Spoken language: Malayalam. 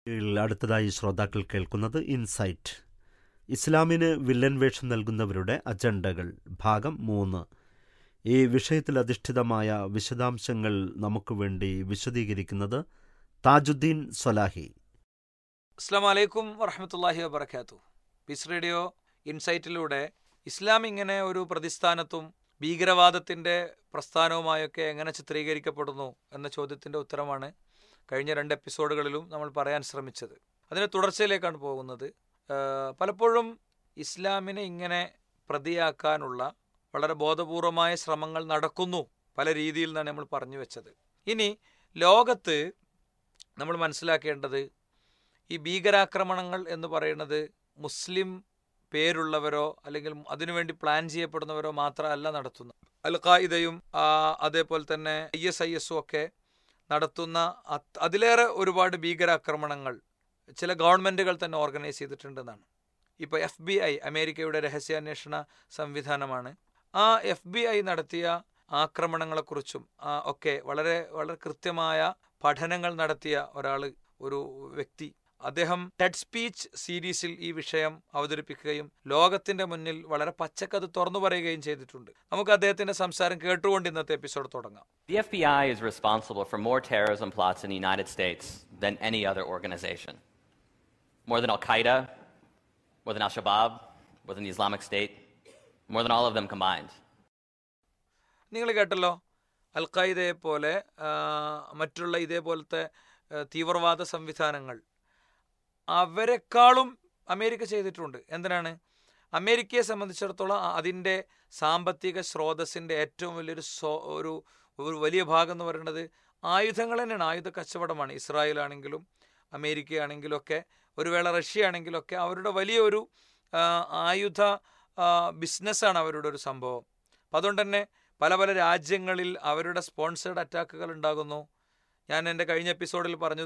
അടുത്തതായി ശ്രോതാക്കൾ കേൾക്കുന്നത് ഇൻസൈറ്റ് ഇസ്ലാമിന് വില്ലൻ വേഷം നൽകുന്നവരുടെ അജണ്ടകൾ ഭാഗം മൂന്ന് ഈ വിഷയത്തിൽ അധിഷ്ഠിതമായ വിശദാംശങ്ങൾ നമുക്ക് വേണ്ടി വിശദീകരിക്കുന്നത് താജുദ്ദീൻ സൊലാഹി അസ്സാം വലൈക്കും വറഹമത്തല്ലാഹി വബർക്കാത്തു പീസ് റേഡിയോ ഇൻസൈറ്റിലൂടെ ഇസ്ലാം ഇങ്ങനെ ഒരു പ്രതിസ്ഥാനത്തും ഭീകരവാദത്തിന്റെ പ്രസ്ഥാനവുമായൊക്കെ എങ്ങനെ ചിത്രീകരിക്കപ്പെടുന്നു എന്ന ചോദ്യത്തിന്റെ ഉത്തരമാണ് കഴിഞ്ഞ രണ്ട് എപ്പിസോഡുകളിലും നമ്മൾ പറയാൻ ശ്രമിച്ചത് അതിന്റെ തുടർച്ചയിലേക്കാണ് പോകുന്നത് ഏഹ് പലപ്പോഴും ഇസ്ലാമിനെ ഇങ്ങനെ പ്രതിയാക്കാനുള്ള വളരെ ബോധപൂർവമായ ശ്രമങ്ങൾ നടക്കുന്നു പല രീതിയിൽ നിന്നാണ് നമ്മൾ പറഞ്ഞു വെച്ചത് ഇനി ലോകത്ത് നമ്മൾ മനസ്സിലാക്കേണ്ടത് ഈ ഭീകരാക്രമണങ്ങൾ എന്ന് പറയുന്നത് മുസ്ലിം പേരുള്ളവരോ അല്ലെങ്കിൽ അതിനുവേണ്ടി പ്ലാൻ ചെയ്യപ്പെടുന്നവരോ മാത്രമല്ല നടത്തുന്നത് അൽ ഖായിദയും ആ, അതേപോലെ തന്നെ ഐ എസ് ഐ എസും ഒക്കെ നടത്തുന്ന അത്- അതിലേറെ ഒരുപാട് ഭീകരാക്രമണങ്ങൾ ചില ഗവൺമെൻറ്റുകൾ തന്നെ ഓർഗനൈസ് ചെയ്തിട്ടുണ്ടെന്നാണ് ഇപ്പോൾ എഫ് ബി ഐ അമേരിക്കയുടെ രഹസ്യാന്വേഷണ സംവിധാനമാണ് ആ എഫ് ബി ഐ നടത്തിയ ആക്രമണങ്ങളെക്കുറിച്ചും ആ, ഒക്കെ വളരെ വളരെ കൃത്യമായ പഠനങ്ങൾ നടത്തിയ ഒരാൾ ഒരു വ്യക്തി അദ്ദേഹം ടെഡ് സ്പീച്ച് സീരീസിൽ ഈ വിഷയം അവതരിപ്പിക്കുകയും ലോകത്തിന്റെ മുന്നിൽ വളരെ പച്ചക്കത് തുറന്നു പറയുകയും ചെയ്തിട്ടുണ്ട് നമുക്ക് അദ്ദേഹത്തിന്റെ സംസാരം കേട്ടുകൊണ്ട് ഇന്നത്തെ എപ്പിസോഡ് തുടങ്ങാം The FBI is responsible for more terrorism plots in the United States than any other organization. More than Al Qaeda, more than Al Shabaab, more than the Islamic State, more than all of them combined. നിങ്ങൾ കേട്ടല്ലോ അൽ ഖായിദയെ പോലെ ആ, മറ്റുള്ള ഇതേപോലത്തെ ആ, തീവ്രവാദ സംവിധാനങ്ങൾ അവരെക്കാളും അമേരിക്ക ചെയ്തിട്ടുണ്ട് എന്തിനാണ് അമേരിക്കയെ സംബന്ധിച്ചിടത്തോളം അ- അതിൻ്റെ സാമ്പത്തിക സ്രോതസ്സിൻ്റെ ഏറ്റവും വലിയൊരു സ്വ ഒരു ഒരു വലിയ ഭാഗം എന്ന് പറയുന്നത് ആയുധങ്ങൾ തന്നെയാണ് ആയുധ കച്ചവടമാണ് ഇസ്രായേൽ ആണെങ്കിലും അമേരിക്ക ആണെങ്കിലും ഒക്കെ ഒരു വേള റഷ്യ ആണെങ്കിലും ഒക്കെ അവരുടെ വലിയൊരു ആ, ആയുധ ബിസിനസ്സാണ് അവരുടെ ഒരു സംഭവം അപ്പം അതുകൊണ്ട് തന്നെ പല പല രാജ്യങ്ങളിൽ അവരുടെ സ്പോൺസേഡ് അറ്റാക്കുകൾ ഉണ്ടാകുന്നു ഞാൻ എൻ്റെ കഴിഞ്ഞ എപ്പിസോഡിൽ പറഞ്ഞു